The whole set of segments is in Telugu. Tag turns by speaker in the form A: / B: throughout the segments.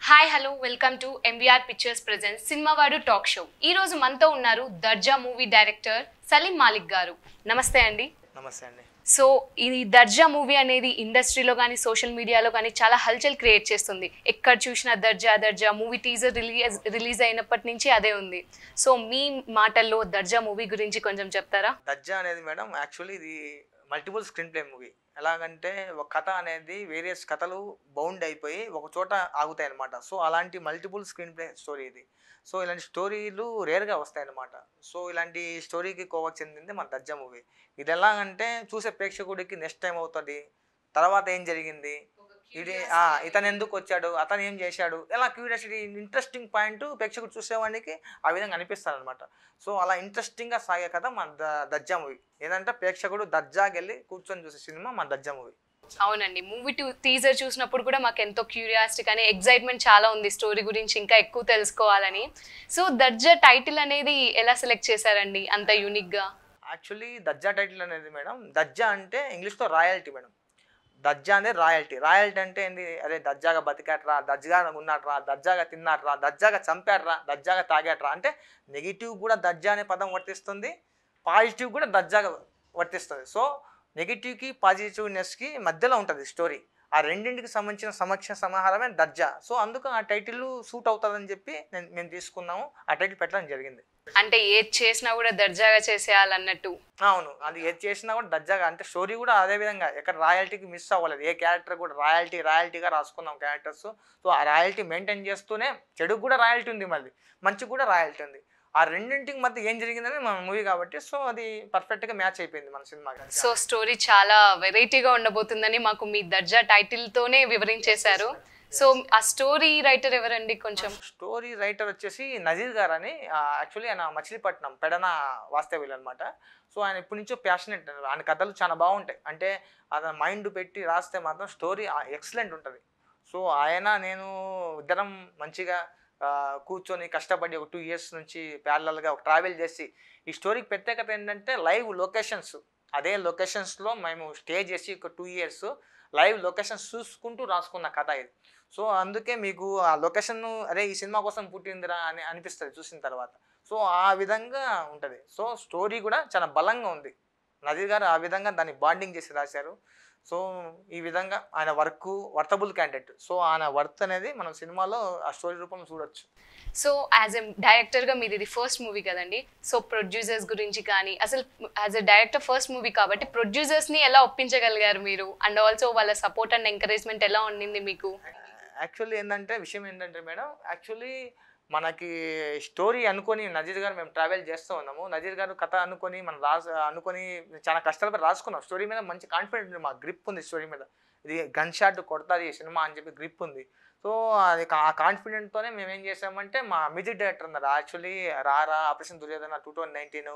A: hi hello welcome to MBR pictures present సినిమావాడు టాక్ షో ఈ రోజు మనతో ఉన్నారు దర్జా మూవీ డైరెక్టర్ సలీం మాలిక్ గారు నమస్తే అండి
B: నమస్తే అండి
A: సో ఈ దర్జా మూవీ అనేది ఇండస్ట్రీలో కానీ సోషల్ మీడియాలో కానీ చాలా హల్చల్ క్రియేట్ చేస్తుంది ఎక్కడ చూసినా Darja Darja movie teaser release release అయినప్పటి నుంచి అదే ఉంది సో మీ మాటల్లో దర్జా మూవీ గురించి కొంచెం చెప్తారా
B: దజ్జా అనేది మేడం యాక్చువల్లీ ఇది మల్టిపుల్ స్క్రీన్ ప్లే మూవీ ఎలాగంటే ఒక కథ అనేది వేరియస్ కథలు బౌండ్ అయిపోయి ఒక చోట ఆగుతాయి అనమాట సో అలాంటి మల్టిపుల్ స్క్రీన్ ప్లే స్టోరీ ఇది సో ఇలాంటి స్టోరీలు రేర్గా వస్తాయి అనమాట సో ఇలాంటి స్టోరీకి కోవకు చెందింది మన దజ్జా మూవీ ఇది ఎలాగంటే చూసే ప్రేక్షకుడికి నెక్స్ట్ టైం అవుతుంది తర్వాత ఏం జరిగింది ఇది ఆ, ఇతను ఎందుకు వచ్చాడు అతను ఏం చేశాడు ఇలా క్యూరియాసిటీ ఇంట్రెస్టింగ్ పాయింట్ ప్రేక్షకుడు చూసేవాడికి ఆ విధంగా అనిపిస్తాడు అనమాట సో అలా ఇంట్రెస్టింగ్గా సాగే కథ మన ద- దర్జా మూవీ ఏంటంటే ప్రేక్షకుడు దర్జాకి వెళ్ళి కూర్చొని చూసే సినిమా మన దర్జా మూవీ
A: అవునండి మూవీ టూ టీజర్ చూసినప్పుడు కూడా మాకు ఎంతో క్యూరియాసిటీ కానీ ఎగ్జైట్మెంట్ చాలా ఉంది స్టోరీ గురించి ఇంకా ఎక్కువ తెలుసుకోవాలని సో దర్జా టైటిల్ అనేది ఎలా సెలెక్ట్ చేశారండి అంత యూనిక్గా
B: యాక్చువల్లీ దర్జా టైటిల్ అనేది మేడం దర్జా అంటే ఇంగ్లీష్లో రాయల్టీ మేడం దర్జా అనేది రాయల్టీ రాయల్టీ అంటే ఏంది అరే దర్జాగా బతికాట్రా దర్జాగా ఉన్నాట్రా దర్జాగా తిన్నాట్రా దర్జాగా చంపాడ్రా దర్జాగా తాగాట్రా అంటే నెగిటివ్ కూడా దర్జా అనే పదం వర్తిస్తుంది పాజిటివ్ కూడా దర్జాగా వర్తిస్తుంది సో నెగిటివ్కి పాజిటివ్నెస్కి మధ్యలో ఉంటుంది స్టోరీ ఆ రెండింటికి సంబంధించిన సమక్ష సమాహారమే దర్జా సో అందుకు ఆ టైటిల్ సూట్ అవుతుందని చెప్పి నేను మేము తీసుకున్నాము ఆ టైటిల్ పెట్టడం జరిగింది
A: అంటే ఏది చేసినా కూడా దర్జాగా చేసేయాలన్నట్టు
B: అవును అది ఏది చేసినా కూడా దర్జాగా అంటే స్టోరీ కూడా అదే విధంగా ఎక్కడ రాయల్టీకి మిస్ అవ్వలేదు ఏ క్యారెక్టర్ కూడా రాయల్టీ రాయల్టీగా రాసుకున్నాం క్యారెక్టర్స్ సో ఆ రాయల్టీ మెయింటైన్ చేస్తూనే చెడుకు కూడా రాయల్టీ ఉంది మళ్ళీ మంచికి కూడా రాయల్టీ ఉంది ఆ రెండింటికి మధ్య ఏం జరిగిందని మన మూవీ కాబట్టి సో అది పర్ఫెక్ట్గా మ్యాచ్ అయిపోయింది మన సినిమాకి
A: సో స్టోరీ చాలా వెరైటీగా ఉండబోతుందని మాకు మీ దర్జా టైటిల్తోనే వివరించేశారు సో ఆ స్టోరీ రైటర్ ఎవరండి కొంచెం
B: స్టోరీ రైటర్ వచ్చేసి నజీర్ గారు అని యాక్చువల్లీ ఆయన మచిలీపట్నం పెడన వాస్తవ్యులు అనమాట సో ఆయన ఇప్పటి నుంచో ప్యాషనెట్ ఆయన కథలు చాలా బాగుంటాయి అంటే అతను మైండ్ పెట్టి రాస్తే మాత్రం స్టోరీ ఎక్సలెంట్ ఉంటుంది సో ఆయన నేను ఇద్దరం మంచిగా ఆ, కూర్చొని కష్టపడి ఒక టూ ఇయర్స్ నుంచి ప్యారలల్గా ట్రావెల్ చేసి ఈ స్టోరీకి ప్రత్యేకత ఏంటంటే లైవ్ లొకేషన్స్ అదే లొకేషన్స్లో మేము స్టే చేసి ఒక టూ ఇయర్స్ లైవ్ లొకేషన్స్ చూసుకుంటూ రాసుకున్న కథ ఇది సో అందుకే మీకు ఆ లొకేషన్ అరే ఈ సినిమా కోసం పుట్టిందిరా అని అనిపిస్తుంది చూసిన తర్వాత సో ఆ విధంగా ఉంటుంది సో స్టోరీ కూడా చాలా బలంగా ఉంది నదీర్ గారు ఆ విధంగా దాన్ని బాండింగ్ చేసి రాశారు సో ఈ విధంగా ఆయన వర్క్ వర్తబుల్ క్యాండిడేట్ సో ఆయన వర్త్ అనేది మనం సినిమాలో ఆ స్టోరీ రూపంలో చూడొచ్చు
A: సో యాజ్ ఎ డైరెక్టర్గా మీది ఇది ఫస్ట్ మూవీ కదండి సో ప్రొడ్యూసర్స్ గురించి కానీ అసలు as a director first movie కాబట్టి ప్రొడ్యూసర్స్ని ఎలా ఒప్పించగలిగారు మీరు అండ్ ఆల్సో వాళ్ళ సపోర్ట్ అండ్ ఎంకరేజ్మెంట్ ఎలా ఉండింది మీకు
B: యాక్చువల్లీ ఏంటంటే విషయం ఏంటంటే మేడం యాక్చువల్లీ మనకి స్టోరీ అనుకొని నజీర్ గారు మేము ట్రావెల్ చేస్తూ ఉన్నాము నజీర్ గారు కథ అనుకొని మనం రాసు అనుకొని చాలా కష్టాలపడి రాసుకున్నాం స్టోరీ మీద మంచి కాన్ఫిడెంట్ ఉంది మాకు గ్రిప్ ఉంది స్టోరీ మీద ఇది గన్ షాట్ కొడతాది ఈ సినిమా అని చెప్పి గ్రిప్ ఉంది సో అది కా- ఆ కాన్ఫిడెంట్తోనే మేము ఏం చేసామంటే మా మ్యూజిక్ డైరెక్టర్ ఉన్నారు actually Rara Operation Duryodhana two thousand nineteen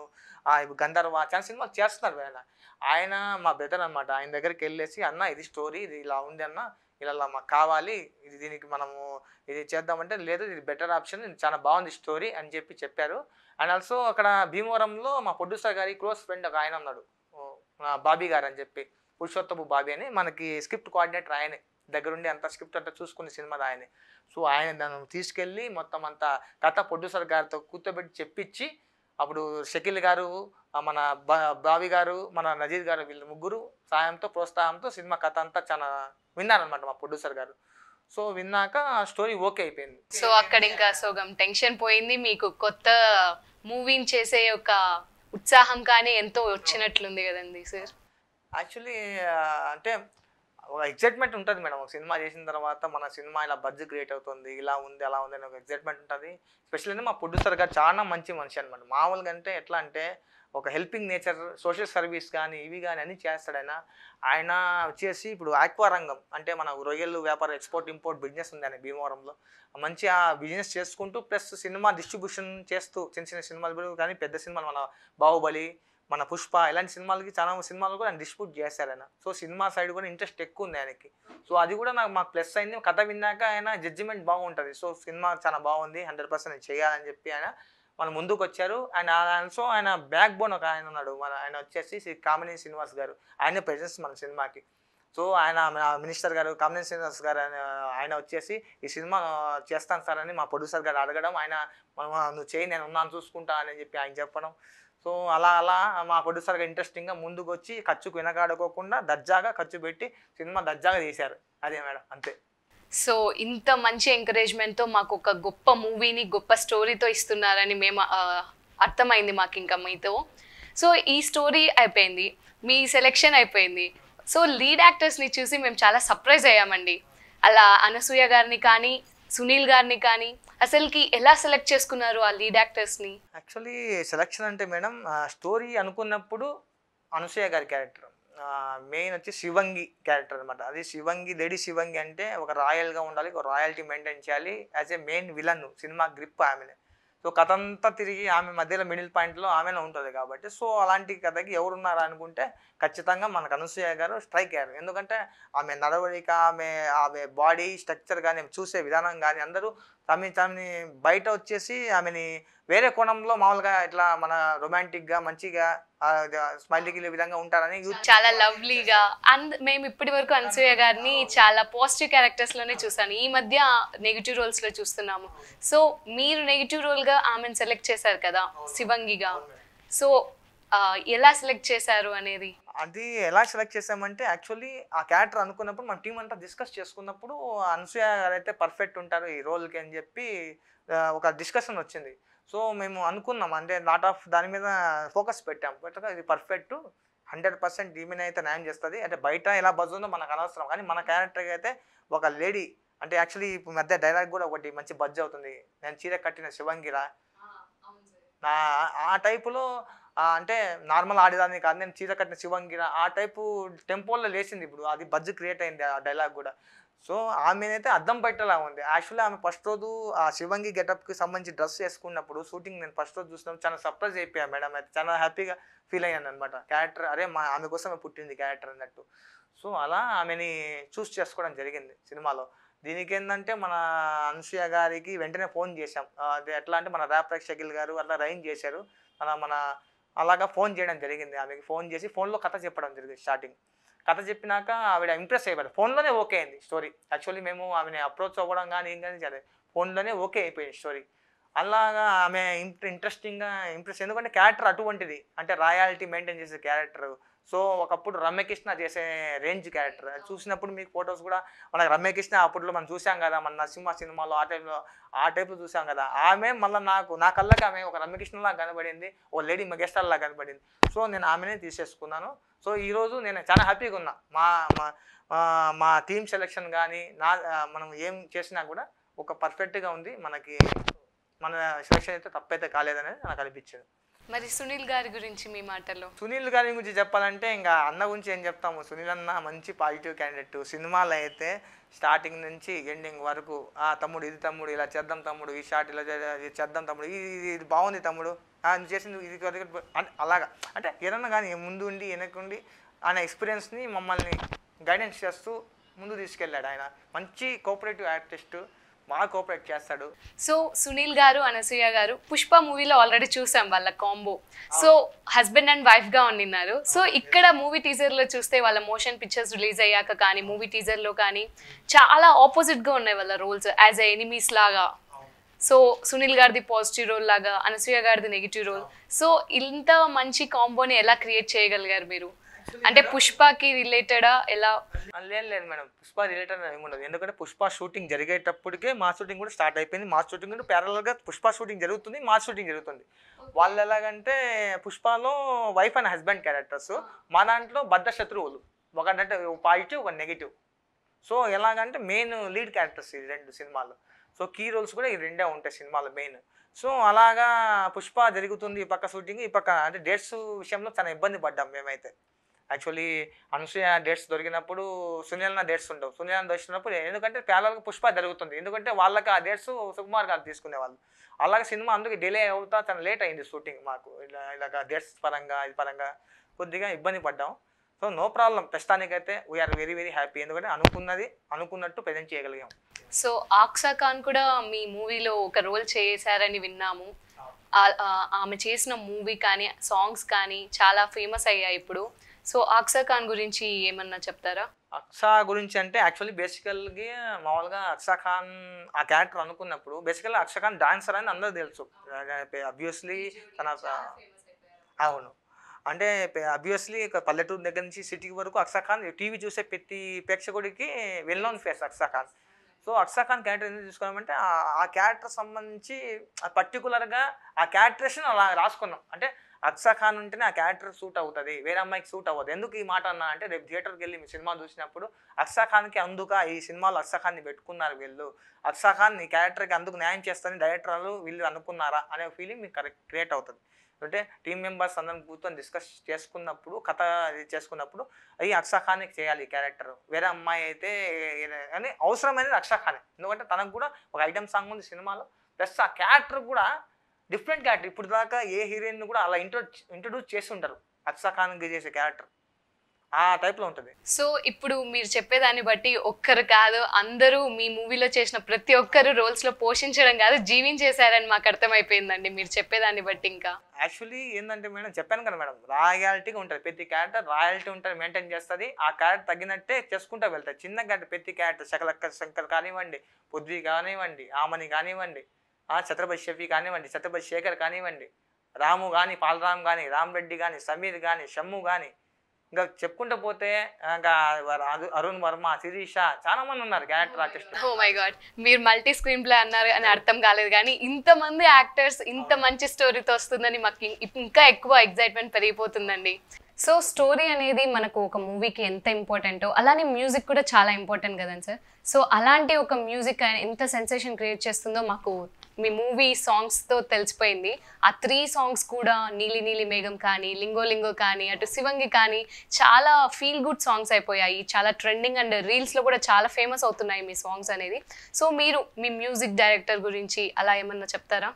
B: Gandharva చాలా సినిమాలు చేస్తున్నారు ఆయన ఆయన మా బ్రదర్ అనమాట ఆయన దగ్గరికి వెళ్ళేసి అన్న ఇది స్టోరీ ఇది ఇలా ఉంది అన్న ఇలా మాకు కావాలి ఇది దీనికి మనము ఇది చేద్దామంటే లేదు ఇది బెటర్ ఆప్షన్ ఇది చాలా బాగుంది స్టోరీ అని చెప్పి చెప్పారు అండ్ ఆల్సో అక్కడ భీమవరంలో మా ప్రొడ్యూసర్ గారి క్లోజ్ ఫ్రెండ్ ఒక ఆయన ఉన్నాడు ఓ, మా బాబీ గారు అని చెప్పి పురుషోత్తము బాబీ అని మనకి స్క్రిప్ట్ కోఆర్డినేటర్ ఆయనే దగ్గరుండి అంత స్క్రిప్ట్ అంతా చూసుకునే సినిమా ఆయనే సో ఆయన దాన్ని తీసుకెళ్ళి మొత్తం అంతా కథ ప్రొడ్యూసర్ గారితో కూర్చోబెట్టి చెప్పించి అప్పుడు షకీల్ గారు ఆ మన బా- బావి గారు మన నజీర్ గారు వీళ్ళు ముగ్గురు సాయంతో ప్రోత్సాహంతో సినిమా కథ అంతా చాలా విన్నారనమాట మా ప్రొడ్యూసర్ గారు సో విన్నాక స్టోరీ ఓకే అయిపోయింది
A: సో అక్కడ ఇంకా సోగం టెన్షన్ పోయింది మీకు కొత్త మూవీని చేసే ఒక ఉత్సాహం కానీ ఎంతో వచ్చినట్లుంది కదండి సార్
B: యాక్చువల్లీ అంటే ఒక ఎగ్జైట్మెంట్ ఉంటుంది మేడం ఒక సినిమా చేసిన తర్వాత మన సినిమా ఇలా బడ్జెట్ క్రియేట్ అవుతుంది ఇలా ఉంది అలా ఉంది అని ఒక ఎగ్జైట్మెంట్ ఉంటుంది స్పెషల్లీ మా ప్రొడ్యూసర్ గారు చాలా మంచి మనిషి అనమాట మామూలుగా అంటే ఎట్లా అంటే ఒక హెల్పింగ్ నేచర్ సోషల్ సర్వీస్ కానీ ఇవి కానీ అన్నీ చేస్తాడు ఆయన ఆయన వచ్చేసి ఇప్పుడు ఆక్వా రంగం అంటే మన రొయ్యలు వ్యాపారం ఎక్స్పోర్ట్ ఇంపోర్ట్ బిజినెస్ ఉంది ఆయన భీమవరంలో మంచి ఆ బిజినెస్ చేసుకుంటూ ప్లస్ సినిమా డిస్ట్రిబ్యూషన్ చేస్తూ చిన్న చిన్న సినిమాలు కానీ పెద్ద సినిమాలు మన బాహుబలి మన పుష్ప ఇలాంటి సినిమాలకి చాలా సినిమాలు కూడా ఆయన డిస్ట్రిబ్యూట్ చేశారు ఆయన సో సినిమా సైడ్ కూడా ఇంట్రెస్ట్ ఎక్కువ ఉంది ఆయనకి సో అది కూడా నాకు మాకు ప్లస్ అయింది కథ విన్నాక ఆయన జడ్జిమెంట్ బాగుంటుంది సో సినిమా చాలా బాగుంది హండ్రెడ్ పర్సెంట్ చేయాలని చెప్పి ఆయన మన ముందుకు వచ్చారు అండ్ ఆల్సో ఆయన బ్యాక్ బోన్ ఒక ఆయన ఉన్నాడు మన ఆయన వచ్చేసి శ్రీ కామినీ శ్రీనివాస్ గారు ఆయన ప్రెజెన్స్ మన సినిమాకి సో ఆయన మినిస్టర్ గారు కమలేష్ శ్రీనివాస్ గారు ఆయన ఆయన వచ్చేసి ఈ సినిమా చేస్తాను సార్ అని మా ప్రొడ్యూసర్ గారు అడగడం ఆయన "మామ, నువ్వు చేయి నేను ఉన్నాను చూసుకుంటా అని చెప్పి ఆయన చెప్పడం సో అలా అలా మా ప్రొడ్యూసర్ గారు ఇంట్రెస్టింగ్గా ముందుకు వచ్చి ఖర్చుకు వెనకాడుకోకుండా దర్జాగా ఖర్చు పెట్టి సినిమా దర్జాగా తీశారు అదే మేడం అంతే
A: సో ఇంత మంచి ఎంకరేజ్మెంట్తో మాకు ఒక గొప్ప మూవీని గొప్ప స్టోరీతో ఇస్తున్నారని మేము ఆ, అర్థమైంది మాకు ఇంకా మీతో సో ఈ స్టోరీ అయిపోయింది మీ సెలెక్షన్ అయిపోయింది సో లీడ్ యాక్టర్స్ని చూసి మేము చాలా సర్ప్రైజ్ అయ్యామండి అలా అనసూయ గారిని కానీ సునీల్ గారిని కానీ అసలుకి ఎలా సెలెక్ట్ చేసుకున్నారు ఆ లీడ్ యాక్టర్స్ని
B: యాక్చువల్లీ సెలక్షన్ అంటే మేడం స్టోరీ అనుకున్నప్పుడు అనసూయ గారి క్యారెక్టర్ మెయిన్ వచ్చి శివంగి క్యారెక్టర్ అనమాట అది శివంగి లేడీ శివంగి అంటే ఒక రాయల్గా ఉండాలి ఒక రాయల్టీ మెయింటైన్ చేయాలి as a main villain cinema grip ఆమెనే సో కథ అంతా తిరిగి ఆమె మధ్యలో మిడిల్ పాయింట్లో ఆమెనే ఉంటుంది కాబట్టి సో అలాంటి కథకి ఎవరున్నారు అనుకుంటే ఖచ్చితంగా మనకు అనసూయ గారు స్ట్రైక్ అయ్యారు ఎందుకంటే ఆమె నడవడిక ఆమె ఆమె బాడీ స్ట్రక్చర్ కానీ ఆమె చూసే విధానం కానీ అందరూ తమ తమని బయట వచ్చేసి ఆమెని వేరే కోణంలో మామూలుగా ఇట్లా మన రొమాంటిక్గా మంచిగా స్మైల్కి విధంగా ఉంటారని యూత్
A: చాలా లవ్లీగా అండ్ మేము ఇప్పటి వరకు అనసూయ గారిని చాలా పాజిటివ్ క్యారెక్టర్స్ లోనే చూసాను ఈ మధ్య నెగిటివ్ రోల్స్ లో చూస్తున్నాము సో మీరు నెగిటివ్ రోల్ గా ఆమెను సెలెక్ట్ చేశారు కదా శివంగిగా సో ఆ, ఎలా సెలెక్ట్ చేశారు అనేది
B: అది ఎలా సెలెక్ట్ చేసామంటే యాక్చువల్లీ ఆ క్యారెక్టర్ అనుకున్నప్పుడు మన టీం అంతా డిస్కస్ చేసుకున్నప్పుడు అనసూయ గారు అయితే పర్ఫెక్ట్ ఉంటారు ఈ రోల్కి అని చెప్పి ఆ, ఒక డిస్కషన్ వచ్చింది సో మేము అనుకున్నాం అంటే లాట్ ఆఫ్ దాని మీద ఫోకస్ పెట్టాం పెట్టగా ఇది పర్ఫెక్ట్ హండ్రెడ్ పర్సెంట్ ఈమెన్ అయితే న్యాయం చేస్తుంది అంటే బయట ఎలా బజ్ ఉందో మనకు అనవసరం కానీ మన క్యారెక్టర్కి అయితే ఒక లేడీ అంటే యాక్చువల్లీ ఇప్పుడు మధ్య డైలాగ్ కూడా ఒకటి మంచి బజ్ అవుతుంది నేను చీర కట్టిన శివంగిరా నా ఆ టైపులో ఆ, అంటే నార్మల్ ఆడేదాన్ని కాదు నేను చీర కట్టిన శివంగిర ఆ టైపు టెంపోలో లేచింది ఇప్పుడు అది బజ్జు క్రియేట్ అయింది ఆ డైలాగ్ కూడా సో ఆమెనైతే అద్దం పెట్టేలా ఉంది యాక్చువల్లీ ఆమె ఫస్ట్ రోజు ఆ శివంగి గెటప్కి సంబంధించి డ్రెస్ వేసుకున్నప్పుడు షూటింగ్ నేను ఫస్ట్ రోజు చూసినప్పుడు చాలా సర్ప్రైజ్ అయిపోయాను మేడం అయితే చాలా హ్యాపీగా ఫీల్ అయ్యాను అనమాట క్యారెక్టర్ అరే మా ఆమె కోసమే పుట్టింది క్యారెక్టర్ అన్నట్టు సో అలా ఆమెని చూస్ చేసుకోవడం జరిగింది సినిమాలో దీనికి ఏంటంటే మన అనసూయ గారికి వెంటనే ఫోన్ చేశాం ఆ, అది ఎట్లా అంటే మన ర్యాప్ షకిల్ గారు అట్లా రైన్ చేశారు మన మన అలాగా ఫోన్ చేయడం జరిగింది ఆమెకి ఫోన్ చేసి ఫోన్లో కథ చెప్పడం జరిగింది స్టార్టింగ్ కథ చెప్పినాక ఆవిడ ఇంప్రెస్ అయిపోయారు ఫోన్లోనే ఓకే అయింది స్టోరీ యాక్చువల్లీ మేము ఆమెని అప్రోచ్ అవ్వడం కానీ ఏం కానీ చేయలేదు ఫోన్లోనే ఓకే అయిపోయింది స్టోరీ అలాగా ఆమె ఇంట్రెస్టింగ్గా ఇంప్రెస్ ఎందుకంటే క్యారెక్టర్ అటువంటిది అంటే రాయాలిటీ మెయింటైన్ చేసే క్యారెక్టర్ సో ఒకప్పుడు రమ్యకృష్ణ చేసే రేంజ్ క్యారెక్టర్ అది చూసినప్పుడు మీకు ఫొటోస్ కూడా మనకు రమ్యకృష్ణ అప్పట్లో మనం చూసాం కదా మన నరసింహ సినిమాలో ఆ టైంలో ఆ టైప్లో చూసాం కదా ఆమె మళ్ళీ నాకు నా కళ్ళకి ఆమె ఒక రమ్యకృష్ణలా కనబడింది ఒక లేడీ మెగాస్టార్ లా కనబడింది సో నేను ఆమెనే తీసేసుకున్నాను సో ఈరోజు నేను చాలా హ్యాపీగా ఉన్నా మా మా ఆ, మా టీమ్ సెలెక్షన్ కానీ నా ఆ, మనం ఏం చేసినా కూడా ఒక పర్ఫెక్ట్గా ఉంది మనకి మన సెలెక్షన్ అయితే తప్పైతే కాలేదనేది నాకు అనిపించింది
A: మరి సునీల్ గారి గురించి మీ మాటల్లో
B: సునీల్ గారి గురించి చెప్పాలంటే ఇంకా అన్న గురించి ఏం చెప్తాము సునీల్ అన్న మంచి పాజిటివ్ క్యాండిడేట్ సినిమాలో అయితే స్టార్టింగ్ నుంచి ఎండింగ్ వరకు ఆ తమ్ముడు ఇది తమ్ముడు ఇలా చేద్దాం తమ్ముడు ఈ షాట్ ఇలా చే- ఇది చేద్దాం తమ్ముడు ఇది ఇది- ఇది బాగుంది తమ్ముడు ఆ, నువ్వు చేసింది ఇది కొద్దిగా అంటే అలాగా అంటే ఏదన్నా కానీ ముందు ఉండి వెనకుండి ఆయన ఎక్స్పీరియన్స్ని మమ్మల్ని గైడెన్స్ చేస్తూ ముందు తీసుకెళ్ళాడు ఆయన మంచి కోఆపరేటివ్ ఆర్టిస్ట్ బాగా కోఆపరేట్ చేస్తాడు
A: సో సునీల్ గారు అనసూయ గారు పుష్ప మూవీలో ఆల్రెడీ చూసాం వాళ్ళ combo so husband and wife గా ఉండిన్నారు సో ఇక్కడ మూవీ టీజర్ లో చూస్తే వాళ్ళ మోషన్ పిక్చర్స్ రిలీజ్ అయ్యాక కానీ మూవీ టీజర్ లో కానీ చాలా ఆపోజిట్ గా ఉన్నాయి వాళ్ళ రోల్స్ యాజ్ ఎ ఎనిమీస్ లాగా సో సునీల్ గారిది పాజిటివ్ రోల్ లాగా అనసూయ గారిది నెగిటివ్ రోల్ సో ఇంత మంచి కాంబోని ఎలా క్రియేట్ చేయగలిగారు మీరు అంటే పుష్పకి రిలేటెడా ఎలా
B: ఆ, లేదు లేదు మేడం పుష్ప రిలేటెడ్ ఏమి ఉండదు ఎందుకంటే పుష్ప షూటింగ్ జరిగేటప్పటికే మా షూటింగ్ కూడా స్టార్ట్ అయిపోయింది మా షూటింగ్ కూడా ప్యారలల్గా పుష్ప షూటింగ్ జరుగుతుంది మా షూటింగ్ జరుగుతుంది వాళ్ళు ఎలాగంటే పుష్పలో వైఫ్ అండ్ హస్బెండ్ క్యారెక్టర్స్ మా దాంట్లో బద్ద శత్రువులు ఒకటంటే పాజిటివ్ ఒక నెగిటివ్ సో ఎలాగంటే మెయిన్ లీడ్ క్యారెక్టర్స్ ఈ రెండు సినిమాలు సో కీ రోల్స్ కూడా ఈ రెండే ఉంటాయి సినిమాలో మెయిన్ సో అలాగా పుష్ప జరుగుతుంది ఈ పక్క షూటింగ్ ఈ పక్క అంటే డేట్స్ విషయంలో చాలా ఇబ్బంది పడ్డాం మేమైతే యాక్చువల్లీ అనసూయ డేట్స్ దొరికినప్పుడు సునీలన డేట్స్ ఉండవు సునీలన దొరికినప్పుడు ఎందుకంటే ప్యాలల్గా పుష్ప జరుగుతుంది ఎందుకంటే వాళ్ళకి ఆ డేట్స్ సుకుమార్ గారు తీసుకునేవాళ్ళు అలాగే సినిమా అందుకే డిలే అవుతా తను లేట్ అయింది షూటింగ్ మాకు ఇలా ఇలాగ డేట్స్ పరంగా ఇది పరంగా కొద్దిగా ఇబ్బంది పడ్డాం సో నో ప్రాబ్లం ప్రస్తుతానికైతే వీఆర్ వెరీ వెరీ హ్యాపీ ఎందుకంటే అనుకున్నది అనుకున్నట్టు ప్రజెంట్ చేయగలిగాం
A: సో ఆక్సా ఖాన్ కూడా మీ మూవీలో ఒక రోల్ చేశారని విన్నాము ఆ- ఆ- ఆమె చేసిన మూవీ కానీ సాంగ్స్ కానీ చాలా ఫేమస్ అయ్యాయి ఇప్పుడు సో అక్సర్ ఖాన్ గురించి ఏమన్నా చెప్తారా
B: అక్సా గురించి అంటే యాక్చువల్లీ బేసికల్గా మామూలుగా అక్సా ఖాన్ ఆ క్యారెక్టర్ అనుకున్నప్పుడు బేసికల్గా అక్షా ఖాన్ డాన్సర్ అని అందరూ తెలుసు అబ్వియస్లీ తన అవును అంటే అబ్వియస్లీ పల్లెటూరు దగ్గర నుంచి సిటీ వరకు అక్సా ఖాన్ టీవీ చూసే ప్రతి ప్రేక్షకుడికి well known face Aksa Khan so Aksa Khan character ఎందుకు తీసుకోవాలంటే ఆ- ఆ క్యారెక్టర్ సంబంధించి పర్టికులర్గా ఆ క్యారెక్టరేషన్ అలా రాసుకున్నాం అంటే అక్సా ఖాన్ ఉంటేనే ఆ క్యారెక్టర్ సూట్ అవుతుంది వేరే అమ్మాయికి సూట్ అవ్వదు ఎందుకు ఈ మాట అన్నా అంటే రేపు థియేటర్కి వెళ్ళి మీ సినిమా చూసినప్పుడు అక్సా ఖాన్కి అందుక ఈ సినిమాలో అక్సా ఖాన్ని పెట్టుకున్నారు వీళ్ళు అక్సా ఖాన్ ఈ క్యారెక్టర్కి అందుకు న్యాయం చేస్తారని డైరెక్టర్లు వీళ్ళు అనుకున్నారా అనే ఫీలింగ్ మీకు కరెక్ట్ క్రియేట్ అవుతుంది అంటే టీం మెంబర్స్ అందరం కూర్చొని డిస్కస్ చేసుకున్నప్పుడు కథ ఇది చేసుకున్నప్పుడు అయ్యి అక్షా ఖాన్కి చేయాలి ఈ క్యారెక్టర్ వేరే అమ్మాయి అయితే ఏ- అని అవసరమైనది అక్షా ఖానే ఎందుకంటే తనకు కూడా ఒక ఐటమ్ సాంగ్ ఉంది సినిమాలో ప్లస్ ఆ క్యారెక్టర్ కూడా డిఫరెంట్ క్యారెక్టర్ ఇప్పుడు దాకా ఏ హీరోయిన్ కూడా అలా ఇంట్రో ఇంట్రొడ్యూస్ చేసి ఉంటారు అక్షా ఖాన్కి చేసే క్యారెక్టర్ ఆ టైప్లో ఉంటుంది
A: సో ఇప్పుడు మీరు చెప్పేదాన్ని బట్టి ఒక్కరు కాదు అందరూ మీ మూవీలో చేసిన ప్రతి ఒక్కరు రోల్స్ లో పోషించడం కాదు జీవించేశారని మాకు అర్థమైపోయిందండి మీరు చెప్పేదాన్ని బట్టి ఇంకా
B: యాక్చువల్లీ ఏంటంటే మేడం చెప్పాను కదా మేడం రాయాలిటీగా ఉంటుంది ప్రతి క్యారెక్టర్ రాయాలిటీ ఉంటుంది మెయింటైన్ చేస్తుంది ఆ క్యారెక్టర్ తగ్గినట్టే చేసుకుంటూ వెళ్తాయి చిన్న క్యారెక్టర్ ప్రతి క్యారెక్టర్ శకలక్క శంకర్ కానివ్వండి పుద్వి కానివ్వండి ఆమని కానివ్వండి ఆ ఛత్రపతి షఫీ కానివ్వండి ఛత్రపతి శేఖర్ కానివ్వండి రాము కానీ పాలరామ్ కానీ రామ్ రెడ్డి కానీ సమీర్ కానీ షమ్ము కానీ ఇంకా చెప్పుకుంటూ పోతే ఇంకా అరు- అరుణ్ వర్మ శిరీష చాలా మంది ఉన్నారు character artist
A: oh my god మీరు మల్టీ స్క్రీన్ ప్లే అన్నారు అని అర్థం కాలేదు కానీ ఇంతమంది యాక్టర్స్ ఇంత మంచి స్టోరీతో వస్తుందని మాకు ఇం- ఇంకా ఎక్కువ ఎగ్జైట్మెంట్ పెరిగిపోతుందండి సో స్టోరీ అనేది మనకు ఒక మూవీకి ఎంత ఇంపార్టెంటో అలానే మ్యూజిక్ కూడా చాలా ఇంపార్టెంట్ కదండి సార్ సో అలాంటి ఒక మ్యూజిక్ ఎంత సెన్సేషన్ క్రియేట్ చేస్తుందో మాకు మీ మూవీ సాంగ్స్తో తెలిసిపోయింది ఆ త్రీ సాంగ్స్ కూడా నీలి నీలి మేఘం కానీ లింగో లింగో కానీ అటు శివంగి కానీ చాలా ఫీల్ గుడ్ సాంగ్స్ అయిపోయాయి చాలా ట్రెండింగ్ అండ్ రీల్స్లో కూడా చాలా ఫేమస్ అవుతున్నాయి మీ సాంగ్స్ అనేది సో మీరు మీ మ్యూజిక్ డైరెక్టర్ గురించి అలా ఏమన్నా చెప్తారా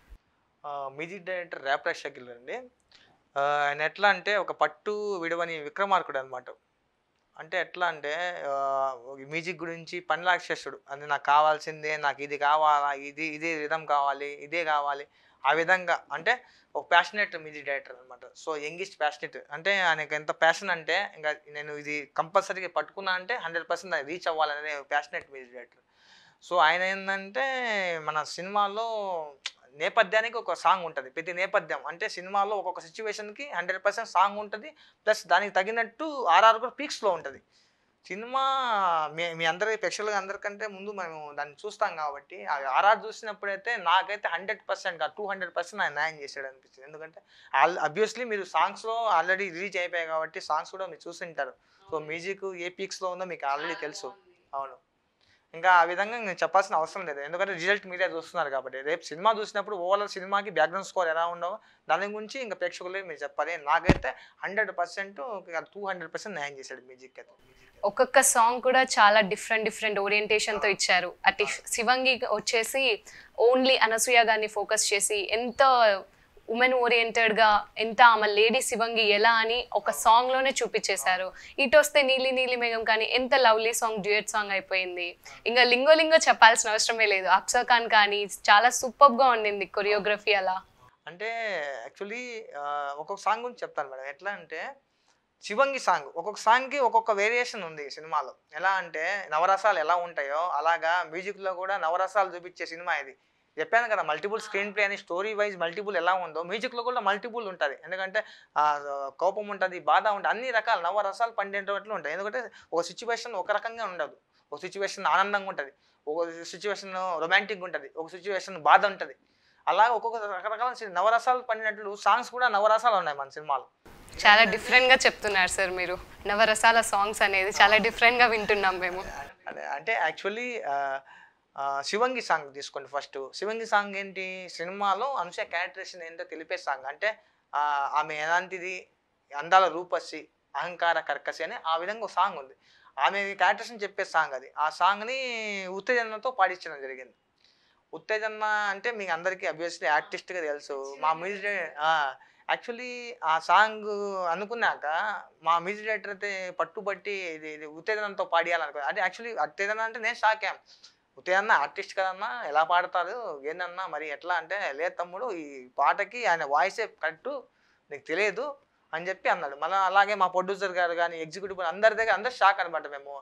B: మ్యూజిక్ డైరెక్టర్ ర్యాప్రాజ్ షకిల్ అండి ఆ, ఆయన ఎట్లా అంటే ఒక పట్టు విడవని విక్రమార్కుడు అనమాట అంటే ఎట్లా అంటే ఆ, ఒక మ్యూజిక్ గురించి పనిలాక్షసుడు అంటే నాకు కావాల్సిందే నాకు ఇది కావాలా ఇది ఇదే విధం కావాలి ఇదే కావాలి ఆ విధంగా అంటే ఒక ప్యాషనెట్ మ్యూజిక్ డైరెక్టర్ అనమాట సో యంగిస్ట్ ప్యాషనెట్ అంటే ఆయనకి ఎంత ప్యాషన్ అంటే ఇంకా నేను ఇది కంపల్సరీగా పట్టుకున్నా అంటే హండ్రెడ్ పర్సెంట్ రీచ్ అవ్వాలనే ప్యాషనెట్ మ్యూజిక్ డైరెక్టర్ సో ఆయన ఏంటంటే మన సినిమాలో నేపథ్యానికి ఒక సాంగ్ ఉంటుంది ప్రతి నేపథ్యం అంటే సినిమాలో ఒక్కొక్క సిచ్యువేషన్కి హండ్రెడ్ పర్సెంట్ సాంగ్ ఉంటుంది ప్లస్ దానికి తగినట్టు ఆర్ఆర్ కూడా పీక్స్లో ఉంటుంది సినిమా మీ మీ అందరి ప్రేక్షకులు అందరికంటే ముందు మేము దాన్ని చూస్తాం కాబట్టి ఆర్ఆర్ చూసినప్పుడైతే నాకైతే హండ్రెడ్ పర్సెంట్ కాదు టూ హండ్రెడ్ పర్సెంట్ ఆయన న్యాయం చేశాడు అనిపించింది ఎందుకంటే ఆల్ అబ్వియస్లీ మీరు సాంగ్స్లో ఆల్రెడీ రిలీజ్ అయిపోయాయి కాబట్టి సాంగ్స్ కూడా మీరు చూసింటారు సో మ్యూజిక్ ఏ పీక్స్లో ఉందో మీకు ఆల్రెడీ తెలుసు అవును ఇంకా ఆ విధంగా నేను చెప్పాల్సిన అవసరం లేదు ఎందుకంటే రిజల్ట్ మీరే చూస్తున్నారు కాబట్టి రేపు సినిమా చూసినప్పుడు ఓవరాల్ సినిమాకి బ్యాక్గ్రౌండ్ స్కోర్ ఎలా ఉండవో దాని గురించి ఇంకా ప్రేక్షకులే మీరు చెప్పాలి నాకైతే hundred percent two hundred percent న్యాయం చేశాడు మ్యూజిక్ అయితే
A: ఒక్కొక్క సాంగ్ కూడా చాలా డిఫరెంట్ డిఫరెంట్ ఓరియంటేషన్తో ఇచ్చారు అటు శివంగి వచ్చేసి ఓన్లీ అనసూయ గారిని ఫోకస్ చేసి ఎంత ఉమెన్ ఓరియంటెడ్గా ఎంత ఆమె లేడీ శివంగి ఎలా అని ఒక సాంగ్లోనే చూపించేశారు ఇటు వస్తే నీలి నీలి మేఘం కానీ ఎంత లవ్లీ సాంగ్ డ్యూయట్ సాంగ్ అయిపోయింది ఇంకా లింగో లింగో చెప్పాల్సిన అవసరమే లేదు అక్షర్ ఖాన్ కానీ చాలా సూపర్గా ఉండింది కొరియోగ్రఫీ అలా
B: అంటే యాక్చువల్లీ ఒక్కొక్క సాంగ్ గురించి చెప్తాను మేడం ఎట్లా అంటే శివంగి సాంగ్ ఒక్కొక్క సాంగ్కి ఒక్కొక్క వేరియేషన్ ఉంది సినిమాలో ఎలా అంటే నవరసాలు ఎలా ఉంటాయో అలాగా మ్యూజిక్లో కూడా నవరసాలు చూపించే సినిమా ఇది చెప్పాను కదా మల్టిపుల్ స్క్రీన్ ప్లే అని స్టోరీ వైజ్ మల్టిపుల్ ఎలా ఉందో మ్యూజిక్లో కూడా మల్టిపుల్ ఉంటుంది ఎందుకంటే ఆ, కోపం ఉంటుంది బాధ ఉంటుంది అన్ని రకాల నవరసాలు పండేటట్లు ఉంటాయి ఎందుకంటే ఒక సిచ్యువేషన్ ఒక రకంగా ఉండదు ఒక సిచ్యువేషన్ ఆనందంగా ఉంటుంది ఒక సిచ్యువేషన్ రొమాంటిక్గా ఉంటుంది ఒక సిచ్యువేషన్ బాధ ఉంటుంది అలా ఒక్కొక్క రకరకాల సి- నవరసాలు పండినట్లు సాంగ్స్ కూడా నవరసాలు ఉన్నాయి మన సినిమాలో
A: చాలా డిఫరెంట్గా చెప్తున్నారు సార్ మీరు నవరసాల సాంగ్స్ అనేది చాలా డిఫరెంట్గా వింటున్నాం మేము
B: అదే అంటే యాక్చువల్లీ శివంగి సాంగ్ తీసుకోండి ఫస్ట్ శివంగి సాంగ్ ఏంటి సినిమాలో అనుష క్యారెక్టరేషన్ ఏంటో తెలిపే సాంగ్ అంటే ఆ, ఆమె ఎలాంటిది అందాల రూపసి అహంకార కర్కసి అని ఆ విధంగా ఒక సాంగ్ ఉంది ఆమె క్యారెక్టరేషన్ చెప్పే సాంగ్ అది ఆ సాంగ్ని ఉత్తేజనతో పాడించడం జరిగింది ఉత్తేజన అంటే మీకు అందరికీ అబ్వియస్లీ ఆర్టిస్ట్గా తెలుసు మా మ్యూజిక్ యాక్చువల్లీ ఆ సాంగ్ అనుకున్నాక మా మ్యూజిక్ డైరెక్టర్ అయితే పట్టుబట్టి ఇది ఇది ఉత్తేజనంతో పాడియాలనుకో అంటే యాక్చువల్లీ ఉత్తేజన అంటే నేను షాక్ అయ్యాం ఉత్తేజన ఆర్టిస్ట్ కదన్నా ఎలా పాడతారు ఏందన్నా మరి ఎట్లా అంటే లేదు తమ్ముడు ఈ పాటకి ఆయన వాయిసే కరెక్ట్ నీకు తెలియదు అని చెప్పి అన్నాడు మళ్ళీ అలాగే మా ప్రొడ్యూసర్ గారు కానీ ఎగ్జిక్యూటివ్ అందరి దగ్గర అందరు షాక్ అనమాట మేము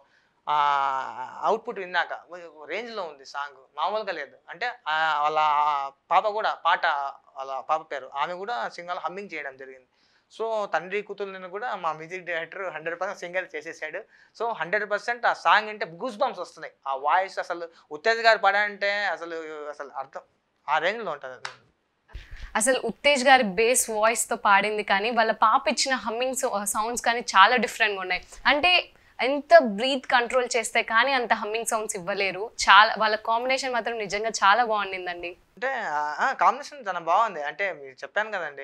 B: అవుట్పుట్ విన్నాక రేంజ్లో ఉంది సాంగ్ మామూలుగా లేదు అంటే ఆ, వాళ్ళ పాప కూడా పాట వాళ్ళ పాప పేరు ఆమె కూడా సింగల్ హమ్మింగ్ చేయడం జరిగింది సో తండ్రి కూతుర్లను కూడా మా music director hundred percent singer చేసేసాడు సో హండ్రెడ్ పర్సెంట్ ఆ సాంగ్ అంటే గూస్ బంప్స్ వస్తున్నాయి ఆ వాయిస్ అసలు ఉత్తేజ్ గారు పాడంటే అసలు అసలు అర్థం ఆ రేంజ్లో ఉంటుంది
A: అసలు ఉత్తేజ్ గారి బేస్ వాయిస్ తో పాడింది కానీ వాళ్ళ పాప ఇచ్చిన హమ్మింగ్ సౌండ్స్ కానీ చాలా డిఫరెంట్ గా ఉన్నాయి అంటే ఎంత బ్రీత్ కంట్రోల్ చేస్తే కానీ అంత హమ్మింగ్ సౌండ్స్ ఇవ్వలేరు చాలా వాళ్ళ కాంబినేషన్ మాత్రం నిజంగా చాలా బాగుండిందండి
B: అంటే కాంబినేషన్ చాలా బాగుంది అంటే మీరు చెప్పాను కదండి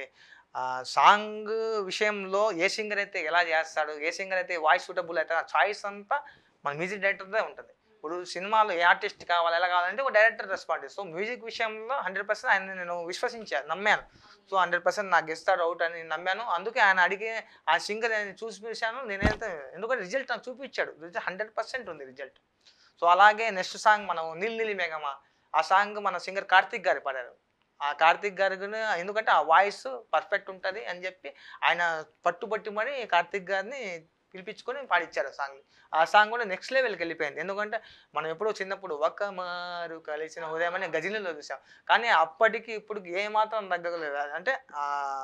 B: సాంగ్ విషయంలో ఏ సింగర్ అయితే ఎలా చేస్తాడు ఏ సింగర్ అయితే వాయిస్ సూటబుల్ అయితే ఆ చాయిస్ అంతా మన మ్యూజిక్ డైరెక్టర్దే ఉంటుంది ఇప్పుడు సినిమాలో ఏ ఆర్టిస్ట్ కావాలి ఎలా కావాలంటే ఒక డైరెక్టర్ రెస్పాన్స్ సో మ్యూజిక్ విషయంలో హండ్రెడ్ పర్సెంట్ ఆయన నేను విశ్వసించాను నమ్మాను సో హండ్రెడ్ పర్సెంట్ నాకు ఇస్తాడు అవుట్ అని నమ్మాను అందుకే ఆయన అడిగే ఆ సింగర్ నేను చూసి చూశాను నేనైతే ఎందుకంటే రిజల్ట్ నాకు చూపించాడు రిజల్ట్ హండ్రెడ్ పర్సెంట్ ఉంది రిజల్ట్ సో అలాగే నెక్స్ట్ సాంగ్ మనం నీల్ నీలి మేఘమా ఆ సాంగ్ మన సింగర్ కార్తిక్ గారు పాడారు ఆ కార్తిక్ గారి గురి- ఎందుకంటే ఆ వాయిస్ పర్ఫెక్ట్ ఉంటుంది అని చెప్పి ఆయన పట్టుబట్టి మరి కార్తిక్ గారిని పిలిపించుకొని పాడిచ్చారు ఆ సాంగ్ని ఆ సాంగ్ కూడా నెక్స్ట్ లెవెల్కి వెళ్ళిపోయింది ఎందుకంటే మనం ఎప్పుడో చిన్నప్పుడు ఒక్క మారు కలిసిన ఉదయం అని గజనీలో చూసాం కానీ అప్పటికి ఇప్పుడు ఏ మాత్రం తగ్గలేదు అంటే ఆ,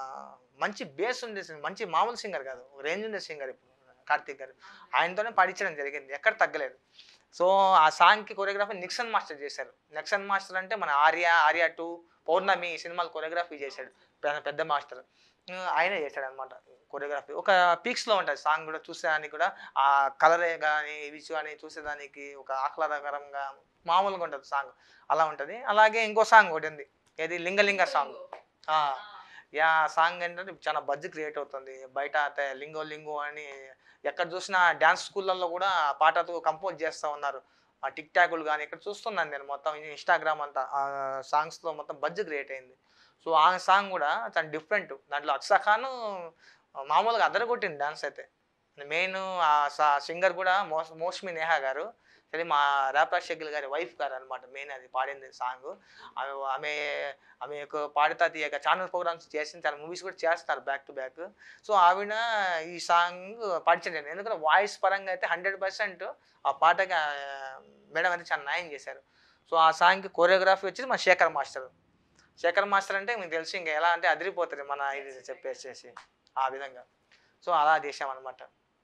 B: మంచి బేస్ ఉండే సింగర్ మంచి మామూలు సింగర్ కాదు రేంజ్ ఉండే సింగర్ ఇప్పుడు కార్తిక్ గారు ఆయనతోనే పాడించడం జరిగింది ఎక్కడ తగ్గలేదు సో ఆ సాంగ్కి కొరియోగ్రఫీ నిక్సన్ మాస్టర్ చేశారు నిక్సన్ మాస్టర్ అంటే మన ఆర్య ఆర్య టూ పౌర్ణమి ఈ సినిమాలు కొరియోగ్రఫీ చేశాడు పెద్ద- పెద్ద మాస్టర్ ఆ, ఆయనే చేశాడు అనమాట కొరియోగ్రఫీ ఒక పీక్స్లో ఉంటుంది సాంగ్ కూడా చూసేదానికి కూడా ఆ కలరే కానీ ఇవి కానీ చూసేదానికి ఒక ఆహ్లాదకరంగా మామూలుగా ఉంటుంది సాంగ్ అలా ఉంటుంది అలాగే ఇంకో సాంగ్ ఒకటి ఉంది ఏది లింగలింగ సాంగ్ ఆ, యా సాంగ్ ఏంటంటే చాలా బజ్ క్రియేట్ అవుతుంది బయట అయితే లింగో లింగో అని ఎక్కడ చూసినా డ్యాన్స్ స్కూళ్ళల్లో కూడా ఆ పాటతో కంపోజ్ చేస్తూ ఉన్నారు ఆ టిక్ టాకులు కానీ ఇక్కడ చూస్తున్నాను నేను మొత్తం ఇన్స్టాగ్రామ్ అంతా ఆ సాంగ్స్లో మొత్తం బజ్ క్రియేట్ అయింది సో ఆ సాంగ్ కూడా చాలా డిఫరెంట్ దాంట్లో అక్సా ఖాన్ మామూలుగా అదరగొట్టింది డాన్స్ అయితే మెయిన్ ఆ సింగర్ కూడా మోస్ మోస్మి నేహా గారు సరే మా ర్యాప్ షకిల్ గారి వైఫ్ గారు అనమాట మెయిన్ అది పాడింది సాంగ్ ఆమె ఆమె ఆమె యొక్క పాడుతా తీయక ఛానల్ ప్రోగ్రామ్స్ చేసింది చాలా మూవీస్ కూడా చేస్తారు బ్యాక్ టు బ్యాక్ సో ఆవిడ ఈ సాంగ్ పాడించండి ఎందుకంటే వాయిస్ పరంగా అయితే హండ్రెడ్ పర్సెంట్ ఆ పాటకి ఆ, మేడం అయితే చాలా న్యాయం చేశారు సో ఆ సాంగ్కి కొరియోగ్రఫీ వచ్చేసి మన శేఖర్ మాస్టర్ శేఖర్ మాస్టర్ అంటే మీకు తెలిసి ఇంకా ఎలా అంటే అదిరిపోతుంది మన ఇది చెప్పేసేసి ఆ విధంగా సో అలా చేసామన్నమాట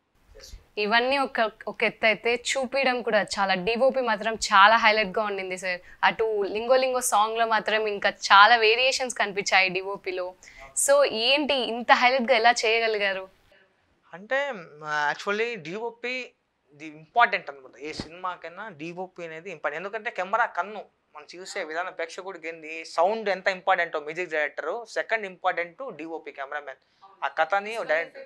A: ఇవన్నీ ఒక ఒక ఎత్తు అయితే చూపించడం కూడా చాలా డివోపి మాత్రం చాలా హైలైట్ గా ఉండింది సార్ అటు లింగో లింగో సాంగ్ లో మాత్రం ఇంకా చాలా వేరియేషన్స్ కనిపించాయి డివోపిలో సో ఏంటి ఇంత హైలైట్ గా ఎలా చేయగలిగారు
B: అంటే యాక్చువల్లీ డిఓపి ది ఇంపార్టెంట్ అనమాట ఏ సినిమాకైనా డిఓపి అనేది ఇంపార్టెంట్ ఎందుకంటే కెమెరా కన్ను మనం చూసే విధానం ప్రేక్షకుడికి ఏంది సౌండ్ ఎంత ఇంపార్టెంటో music director second important DOP cameraman ఆ కథని డైరెక్టర్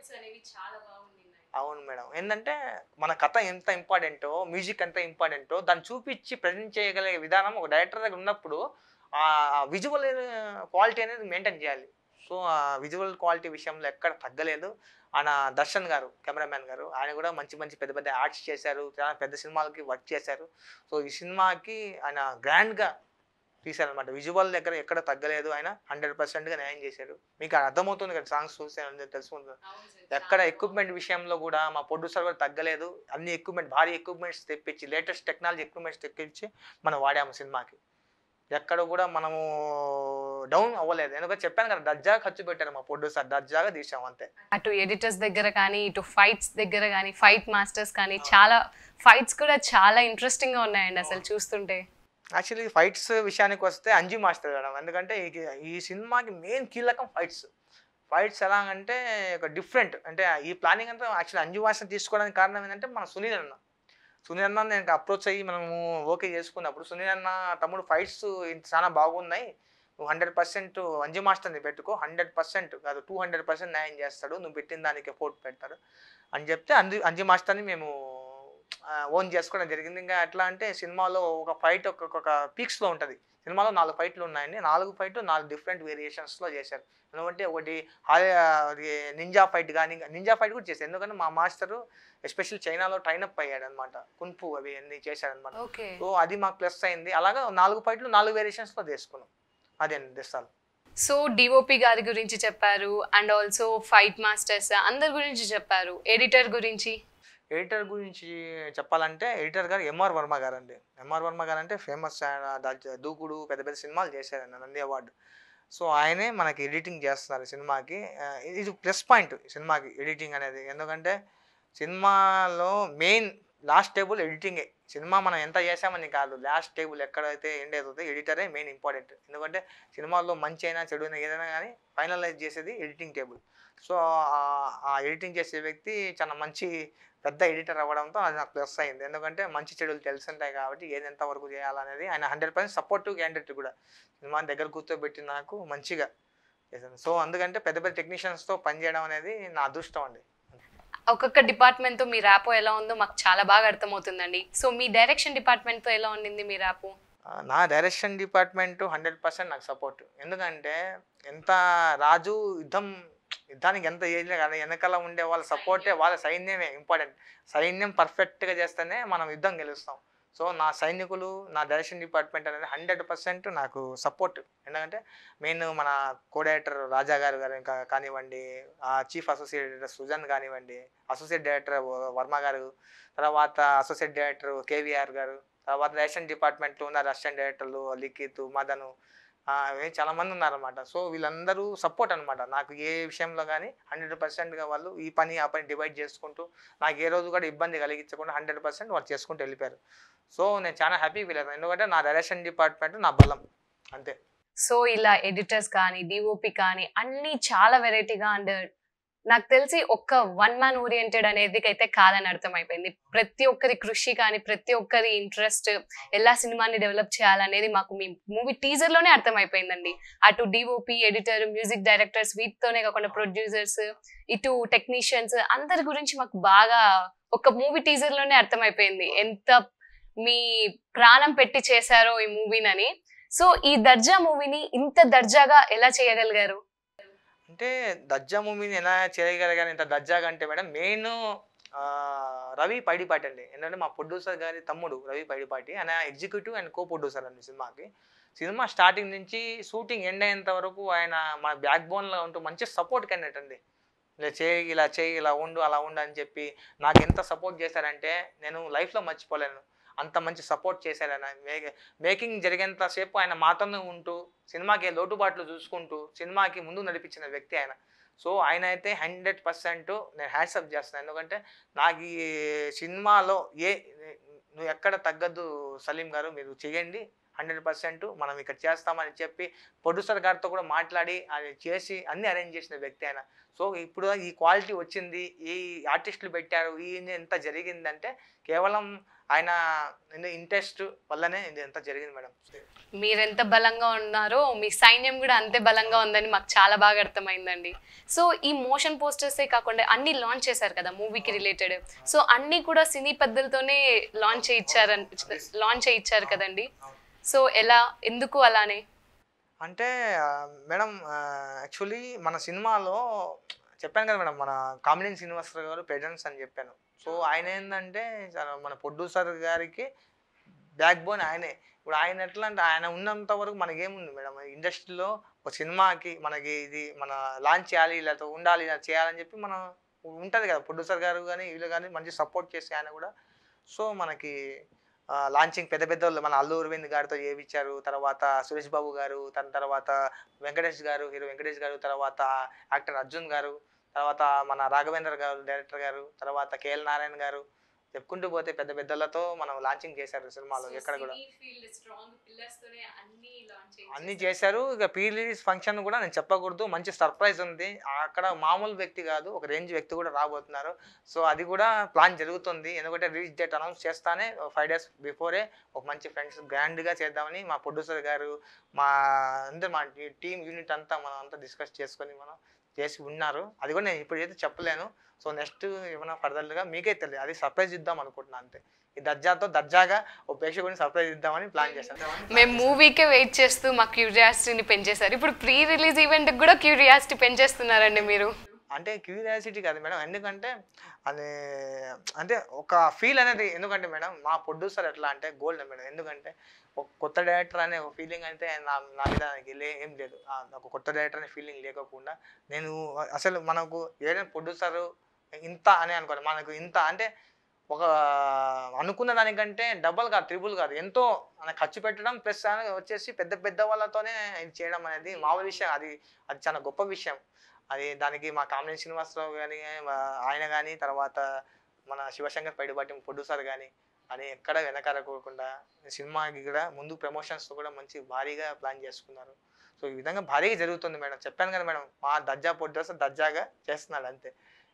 B: అవును మేడం ఏంటంటే మన కథ ఎంత ఇంపార్టెంటో మ్యూజిక్ ఎంత ఇంపార్టెంటో దాన్ని చూపించి ప్రజెంట్ చేయగలిగే విధానం ఒక డైరెక్టర్ దగ్గర ఉన్నప్పుడు ఆ విజువల్ క్వాలిటీ అనేది మెయింటైన్ చేయాలి సో ఆ విజువల్ క్వాలిటీ విషయంలో ఎక్కడ తగ్గలేదు ఆయన దర్శన్ గారు కెమెరామ్యాన్ గారు ఆయన కూడా మంచి మంచి పెద్ద పెద్ద ఆర్ట్స్ చేశారు చాలా పెద్ద సినిమాలకి వర్క్ చేశారు సో ఈ సినిమాకి ఆయన గ్రాండ్గా తీశారనమాట విజువల్ దగ్గర ఎక్కడ తగ్గలేదు ఆయన హండ్రెడ్ పర్సెంట్గా న్యాయం చేశారు మీకు అర్థమవుతుంది కదా సాంగ్స్ చూస్తే తెలుసుకుంటుంది ఎక్కడ ఎక్విప్మెంట్ విషయంలో కూడా మా ప్రొడ్యూసర్ కూడా తగ్గలేదు అన్ని ఎక్విప్మెంట్ భారీ ఎక్విప్మెంట్స్ తెప్పించి లేటెస్ట్ టెక్నాలజీ ఎక్విప్మెంట్స్ తెప్పించి మనం వాడాము సినిమాకి ఎక్కడ కూడా మనము డౌన్ అవ్వలేదు ఎందుకంటే చెప్పాను కదా దర్జాగా ఖర్చు పెట్టారు మా ప్రొడ్యూసర్ దర్జాగా తీసాం అంతే
A: అటు ఎడిటర్స్ దగ్గర కానీ ఇటు ఫైట్స్ దగ్గర కానీ ఫైట్ మాస్టర్స్ కానీ చాలా ఫైట్స్ కూడా చాలా ఇంట్రెస్టింగ్ గా ఉన్నాయండి అసలు చూస్తుంటే
B: యాక్చువల్లీ ఫైట్స్ విషయానికి వస్తే అంజీ మాస్టర్ మేడం ఎందుకంటే ఈ- ఈ సినిమాకి మెయిన్ కీలకం ఫైట్స్ ఫైట్స్ ఎలా అంటే ఒక డిఫరెంట్ అంటే ఈ ప్లానింగ్ అంతా యాక్చువల్లీ అంజు మాస్టర్ తీసుకోవడానికి కారణం ఏంటంటే మన సునీల్ అన్న సునీల్ అన్న నేను అప్రోచ్ అయ్యి మనము ఓకే చేసుకున్నప్పుడు సునీల్ అన్న తమ్ముడు ఫైట్స్ చాలా బాగున్నాయి నువ్వు హండ్రెడ్ పర్సెంట్ అంజు మాస్టర్ని పెట్టుకో హండ్రెడ్ పర్సెంట్ కాదు టూ హండ్రెడ్ పర్సెంట్ న్యాయం చేస్తాడు నువ్వు పెట్టిన దానికి ఎఫోర్ట్ పెడతాడు అని చెప్తే అంజు అంజు మాస్టర్ని మేము ఓన్ చేసుకోవడం జరిగింది ఇంకా ఎట్లా అంటే సినిమాలో ఒక ఫైట్ ఒక్కొక్క పీక్స్లో ఉంటుంది సినిమాలో నాలుగు ఫైట్లు ఉన్నాయండి నాలుగు ఫైట్లు నాలుగు డిఫరెంట్ వేరియేషన్స్లో చేశారు ఎందుకంటే ఒకటి నింజా ఫైట్ కానీ నింజా ఫైట్ కూడా చేశారు ఎందుకంటే మా మాస్టరు ఎస్పెషల్ చైనాలో ట్రైనప్ అయ్యాడు అనమాట కున్ఫు అవి అన్ని చేశాడనమాట
A: ఓకే
B: సో అది మాకు ప్లస్ అయింది అలాగా నాలుగు ఫైట్లు నాలుగు వేరియేషన్స్లో చేసుకున్నాం అదే అండి దిస్తాలు
A: సో డిఓపి గారి గురించి చెప్పారు అండ్ ఆల్సో ఫైట్ మాస్టర్స్ అందరి గురించి చెప్పారు ఎడిటర్ గురించి
B: ఎడిటర్ గురించి చెప్పాలంటే ఎడిటర్ గారు ఎంఆర్ వర్మ గారు అండి ఎంఆర్ వర్మ గారు అంటే ఫేమస్ దూకుడు పెద్ద పెద్ద సినిమాలు చేశారండి నంది అవార్డు సో ఆయనే మనకి ఎడిటింగ్ చేస్తున్నారు సినిమాకి ఆ, ఇది ప్లస్ పాయింట్ సినిమాకి ఎడిటింగ్ అనేది ఎందుకంటే సినిమాలో మెయిన్ లాస్ట్ టేబుల్ ఎడిటింగే సినిమా మనం ఎంత చేసామని కాదు లాస్ట్ టేబుల్ ఎక్కడైతే ఎండ్ అవుతుందో ఎడిటరే మెయిన్ ఇంపార్టెంట్ ఎందుకంటే సినిమాలో మంచి అయినా చెడు అయినా ఏదైనా కానీ ఫైనలైజ్ చేసేది ఎడిటింగ్ టేబుల్ సో ఆ- ఆ ఎడిటింగ్ చేసే వ్యక్తి చాలా మంచి పెద్ద ఎడిటర్ అవ్వడంతో అది నాకు ప్లస్ అయింది ఎందుకంటే మంచి చెడులు తెలుసుంటాయి కాబట్టి ఏది ఎంత వరకు చేయాలనేది ఆయన హండ్రెడ్ పర్సెంట్ సపోర్టివ్ క్యాండిడేట్ కూడా సినిమాని దగ్గర కూర్చోబెట్టి నాకు మంచిగా చేశాను సో అందుకంటే పెద్ద పెద్ద టెక్నీషియన్స్తో పనిచేయడం అనేది నా అదృష్టం అండి
A: ఒక్కొక్క డిపార్ట్మెంట్తో మీ ర్యాపో ఎలా ఉందో మాకు చాలా బాగా అర్థమవుతుందండి సో మీ డైరెక్షన్ డిపార్ట్మెంట్తో ఎలా ఉండింది మీ ర్యాపో
B: ఆ, నా డైరెక్షన్ డిపార్ట్మెంట్ హండ్రెడ్ పర్సెంట్ నాకు సపోర్ట్ ఎందుకంటే ఎంత రాజు యుద్ధం యుద్ధానికి ఎంత చేయలే కానీ వెనకాల ఉండే వాళ్ళ సపోర్టే వాళ్ళ సైన్యమే ఇంపార్టెంట్ సైన్యం పర్ఫెక్ట్గా చేస్తేనే మనం యుద్ధం గెలుస్తాం సో నా సైనికులు నా డైరెక్షన్ డిపార్ట్మెంట్ అనేది హండ్రెడ్ పర్సెంట్ నాకు సపోర్ట్ ఎందుకంటే మెయిన్ మన కోడైరెక్టర్ రాజా గారు గారు ఇంకా కానివ్వండి చీఫ్ అసోసియేట్ డైరెక్టర్ సుజన్ కానివ్వండి అసోసియేట్ డైరెక్టర్ వర్మ గారు తర్వాత అసోసియేట్ డైరెక్టర్ కేవీఆర్ గారు తర్వాత రేషన్ డిపార్ట్మెంట్లో ఉన్న అసిస్టెంట్ డైరెక్టర్లు లిఖిత్ మదను ఆ, ఇవి చాలా మంది ఉన్నారన్నమాట సో వీళ్ళందరూ సపోర్ట్ అనమాట నాకు ఏ విషయంలో కానీ హండ్రెడ్ పర్సెంట్గా వాళ్ళు ఈ పని ఆ పని డివైడ్ చేసుకుంటూ నాకు ఏ రోజు కూడా ఇబ్బంది కలిగించకుండా హండ్రెడ్ పర్సెంట్ వాళ్ళు చేసుకుంటూ వెళ్ళిపోయారు సో నేను చాలా హ్యాపీ ఫీల్ అవుతాను ఎందుకంటే నా డైరెక్షన్ డిపార్ట్మెంట్ నా బలం అంతే
A: సో ఇలా ఎడిటర్స్ కానీ డిఓపి కానీ అన్నీ చాలా వెరైటీగా అండ్ నాకు తెలిసి ఒక్క వన్ మ్యాన్ ఓరియంటెడ్ అనేది అయితే కాదని అర్థమైపోయింది ప్రతి ఒక్కరి కృషి కానీ ప్రతి ఒక్కరి ఇంట్రెస్ట్ ఎలా సినిమాని డెవలప్ చేయాలనేది మాకు మీ మూవీ టీజర్ లోనే అర్థమైపోయిందండి అటు డిఓపి ఎడిటర్ మ్యూజిక్ డైరెక్టర్స్ వీటితోనే కాకుండా ప్రొడ్యూసర్స్ ఇటు టెక్నీషియన్స్ అందరి గురించి మాకు బాగా ఒక మూవీ టీజర్ లోనే అర్థమైపోయింది ఎంత మీ ప్రాణం పెట్టి చేశారో ఈ మూవీనని సో ఈ దర్జా మూవీని ఇంత దర్జాగా ఎలా చేయగలిగారు
B: అంటే దర్జా మూవీని ఎలా చేయగలిగాను ఇంత దర్జాగా అంటే మేడం మెయిన్ రవి పైడిపాటి అండి ఎందుకంటే మా ప్రొడ్యూసర్ గారి తమ్ముడు రవి పైడిపాటి ఆయన ఎగ్జిక్యూటివ్ అండ్ కో ప్రొడ్యూసర్ అండి సినిమాకి సినిమా స్టార్టింగ్ నుంచి షూటింగ్ ఎండ్ అయ్యేంత వరకు ఆయన మన బ్యాక్ బోన్లో ఉంటూ మంచి సపోర్ట్ క్యాండిడేట్ అండి ఇలా చేయి ఇలా చేయి ఇలా ఉండు అలా ఉండు అని చెప్పి నాకు ఎంత సపోర్ట్ చేశారంటే నేను లైఫ్లో మర్చిపోలేను అంత మంచి సపోర్ట్ చేశారు ఆయన మే మేకింగ్ జరిగేంతసేపు ఆయన మాతోనే ఉంటూ సినిమాకి లోటుబాట్లు చూసుకుంటూ సినిమాకి ముందు నడిపించిన వ్యక్తి ఆయన సో ఆయన అయితే హండ్రెడ్ పర్సెంట్ నేను హ్యాట్సప్ చేస్తున్నాను ఎందుకంటే నాకు ఈ సినిమాలో ఏ నువ్వు ఎక్కడ తగ్గద్దు సలీం గారు మీరు చేయండి హండ్రెడ్ పర్సెంట్ మనం ఇక్కడ చేస్తామని చెప్పి ప్రొడ్యూసర్ గారితో కూడా మాట్లాడి అది చేసి అన్ని అరేంజ్ చేసిన వ్యక్తి ఆయన సో ఇప్పుడు ఈ క్వాలిటీ వచ్చింది ఈ ఆర్టిస్టులు పెట్టారు ఈ ఎంత జరిగిందంటే కేవలం ఆయన ఇంట్రెస్ట్ వల్లనే ఇది ఎంత జరిగింది మేడం
A: మీరెంత బలంగా ఉన్నారో మీ సైన్యం కూడా అంతే బలంగా ఉందని మాకు చాలా బాగా అర్థమైందండి సో ఈ మోషన్ పోస్టర్సే కాకుండా అన్ని లాంచ్ చేశారు కదా మూవీకి రిలేటెడ్ సో అన్ని కూడా సినీ పద్ధతితోనే లాంచ్ చేయించారని లాంచ్ చేయించారు కదండి సో ఎలా ఎందుకు అలానే
B: అంటే ఆ, మేడం యాక్చువల్లీ మన సినిమాలో చెప్పాను కదా మేడం మన కామినేని శ్రీనివాసరావు గారు ప్రెజెన్స్ అని చెప్పాను సో ఆయన ఏంటంటే చాలా మన ప్రొడ్యూసర్ గారికి బ్యాక్ బోన్ ఆయనే ఇప్పుడు ఆయన ఎట్లా అంటే ఆయన ఉన్నంత వరకు మనకేముంది మేడం ఇండస్ట్రీలో ఒక సినిమాకి మనకి ఇది మన లాంచ్ చేయాలి ఇలా ఉండాలి ఇలా చేయాలని చెప్పి మనం ఉంటుంది కదా ప్రొడ్యూసర్ గారు కానీ వీళ్ళు కానీ మంచి సపోర్ట్ చేసి ఆయన కూడా సో మనకి లాంచింగ్ పెద్ద పెద్ద వాళ్ళు మన అల్లు అరవింద్ గారితో చేయించారు తర్వాత సురేష్ బాబు గారు తన తర్వాత వెంకటేష్ గారు హీరో వెంకటేష్ గారు తర్వాత యాక్టర్ అర్జున్ గారు తర్వాత మన రాఘవేంద్ర గారు డైరెక్టర్ గారు తర్వాత కేఎల్ నారాయణ గారు చెప్పుకుంటూ పోతే పెద్ద పెద్దలతో మనం లాంచింగ్ చేశారు సినిమాలో ఎక్కడ కూడా అన్ని చేశారు ఇక ప్రీ రిలీజ్ ఫంక్షన్ కూడా నేను చెప్పకూడదు మంచి సర్ప్రైజ్ ఉంది అక్కడ మామూలు వ్యక్తి కాదు ఒక రేంజ్ వ్యక్తి కూడా రాబోతున్నారు సో అది కూడా ప్లాన్ జరుగుతుంది ఎందుకంటే రిలీజ్ డేట్ అనౌన్స్ చేస్తానే ఫైవ్ డేస్ బిఫోరే ఒక మంచి ఫ్రెండ్స్ గ్రాండ్గా చేద్దామని మా ప్రొడ్యూసర్ గారు మా అందరు మా టీం యూనిట్ అంతా మనం అంతా డిస్కస్ చేసుకొని మనం చేసి ఉన్నారు అది కూడా నేను ఇప్పుడైతే చెప్పలేను సో నెక్స్ట్ ఏమైనా ఫర్దర్గా మీకే తెలియదు అది సర్ప్రైజ్ ఇద్దాం అనుకుంటున్నాను అంతే ఈ దర్జాతో దర్జాగా ఒక ప్రేక్షకుడిని సర్ప్రైజ్ ఇద్దామని ప్లాన్ చేశాను
A: మేము మూవీకే వెయిట్ చేస్తూ మా క్యూరియాసిటీని పెంచేశారు ఇప్పుడు ప్రీ రిలీజ్ ఈవెంట్కి కూడా క్యూరియాసిటీ పెంచేస్తున్నారండి మీరు
B: అంటే క్యూరియాసిటీ కాదు మేడం ఎందుకంటే అది అంటే ఒక ఫీల్ అనేది ఎందుకంటే మేడం మా ప్రొడ్యూసర్ ఎట్లా అంటే గోల్డ్ మేడం ఎందుకంటే ఒక కొత్త డైరెక్టర్ అనే ఒక ఫీలింగ్ అయితే నా నా మీద నాకు లే ఏం లేదు ఆ, నాకు కొత్త డైరెక్టర్ అనే ఫీలింగ్ లేకోకుండా నేను అసలు మనకు ఏదైనా ప్రొడ్యూసర్ ఇంత అని అనుకోవాలి మనకు ఇంత అంటే ఒక అనుకున్న దానికంటే డబల్ కాదు త్రిబుల్ కాదు ఎంతో మన ఖర్చు పెట్టడం ప్లస్ వచ్చేసి పెద్ద పెద్ద వాళ్ళతోనే ఇది చేయడం అనేది మామూలు విషయం అది అది చాలా గొప్ప విషయం అది దానికి మా కామినేని శ్రీనివాసరావు కానీ ఆయన కానీ తర్వాత మన శివశంకర్ పైడిపాటి ప్రొడ్యూసర్ కానీ అని ఎక్కడ వెనకారకోకుండా సినిమాకి కూడా ముందు ప్రమోషన్స్ కూడా మంచి భారీగా ప్లాన్ చేసుకున్నారు సో ఈ విధంగా భారీగా జరుగుతుంది మేడం చెప్పాను కదా మేడం మా దర్జా ప్రొడ్యూసర్ దర్జాగా చేస్తున్నాడు అంతే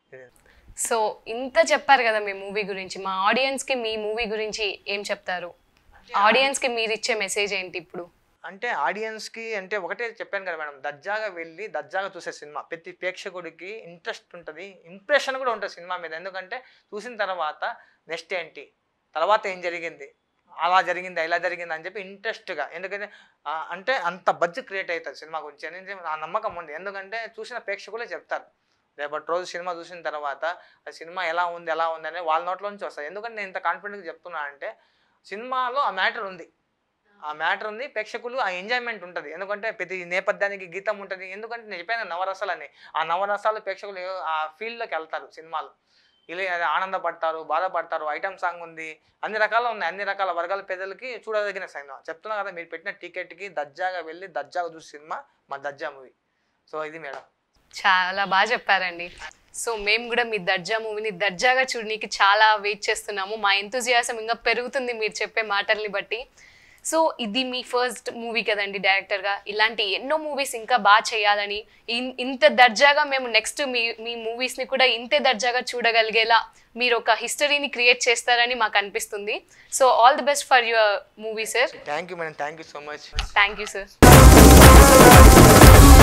A: సో ఇంత చెప్పారు కదా మీ మూవీ గురించి మా ఆడియన్స్ కి మీ మూవీ గురించి ఏం చెప్తారు ఆడియన్స్ కి మీరు ఇచ్చే మెసేజ్ ఏంటి ఇప్పుడు
B: అంటే ఆడియన్స్కి అంటే ఒకటే చెప్పాను కదా మేడం దర్జాగా వెళ్ళి దర్జాగా చూసే సినిమా ప్రతి ప్రేక్షకుడికి ఇంట్రెస్ట్ ఉంటుంది ఇంప్రెషన్ కూడా ఉంటుంది సినిమా మీద ఎందుకంటే చూసిన తర్వాత నెక్స్ట్ ఏంటి తర్వాత ఏం జరిగింది అలా జరిగింది ఇలా జరిగింది అని చెప్పి ఇంట్రెస్ట్గా ఎందుకంటే ఆ, అంటే అంత బడ్జెట్ క్రియేట్ అవుతుంది సినిమా గురించి అనేది ఆ నమ్మకం ఉంది ఎందుకంటే చూసిన ప్రేక్షకులే చెప్తారు రేపటి రోజు సినిమా చూసిన తర్వాత ఆ సినిమా ఎలా ఉంది ఎలా ఉంది అనేది వాళ్ళ నోట్లో నుంచి వస్తుంది ఎందుకంటే నేను ఇంత కాన్ఫిడెంట్గా చెప్తున్నా అంటే సినిమాలో ఆ మ్యాటర్ ఉంది ఆ మ్యాటర్ ఉంది ప్రేక్షకులు ఆ ఎంజాయ్మెంట్ ఉంటుంది ఎందుకంటే ప్రతి నేపథ్యానికి గీతం ఉంటుంది ఎందుకంటే నేను చెప్పాను నవరసాలు అని ఆ నవరసాలు ప్రేక్షకులు ఆ ఫీల్డ్లోకి వెళ్తారు సినిమాలు ఇలా ఆనందపడతారు బాధపడతారు ఐటమ్ సాంగ్ ఉంది అన్ని రకాలు ఉన్నాయి అన్ని రకాల వర్గాల పేదలకి చూడదగిన సినిమా చెప్తున్నా కదా మీరు పెట్టిన టికెట్కి దర్జాగా వెళ్ళి దర్జాగా చూసే సినిమా మా దర్జా మూవీ సో ఇది మేడం
A: చాలా బాగా చెప్పారండి సో మేము కూడా మీ దర్జా మూవీని దర్జాగా చూడడానికి చాలా వెయిట్ చేస్తున్నాము మా ఎంతూజియాసం ఇంకా పెరుగుతుంది మీరు చెప్పే మాటల్ని బట్టి సో ఇది మీ ఫస్ట్ మూవీ కదండి డైరెక్టర్గా ఇలాంటి ఎన్నో మూవీస్ ఇంకా బాగా చేయాలని ఇన్- ఇంత దర్జాగా మేము నెక్స్ట్ మీ మీ మూవీస్ని కూడా ఇంతే దర్జాగా చూడగలిగేలా మీరు ఒక హిస్టరీని క్రియేట్ చేస్తారని మాకు అనిపిస్తుంది so all the best for your movie sir
B: thank you madam thank you so much
A: thank you sir